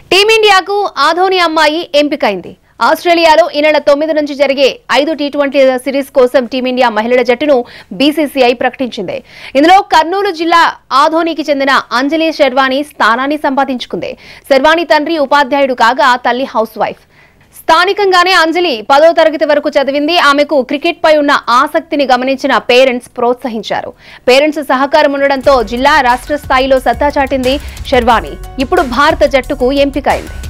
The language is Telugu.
టీమిండియాకు ఆధోని అమ్మాయి ఎంపికైంది ఆస్ట్రేలియాలో ఈ నెల తొమ్మిది నుంచి జరిగే ఐదు టీ ట్వంటీ సిరీస్ కోసం టీమిండియా మహిళల జట్టును బీసీసీఐ ప్రకటించింది ఇందులో కర్నూలు జిల్లా ఆధోనికి చెందిన అంజలి శర్వాణి స్థానాన్ని సంపాదించుకుంది శర్వాణి తండ్రి ఉపాధ్యాయుడు కాగా తల్లి హౌస్ వైఫ్ స్థానికంగానే అంజలి పదో తరగతి వరకు చదివింది ఆమెకు క్రికెట్ పై ఉన్న ఆసక్తిని గమనించిన పేరెంట్స్ ప్రోత్సహించారు పేరెంట్స్ సహకారం ఉండడంతో జిల్లా రాష్ట్ర స్థాయిలో సత్తా చాటింది శర్వాణి ఇప్పుడు భారత జట్టుకు ఎంపికైంది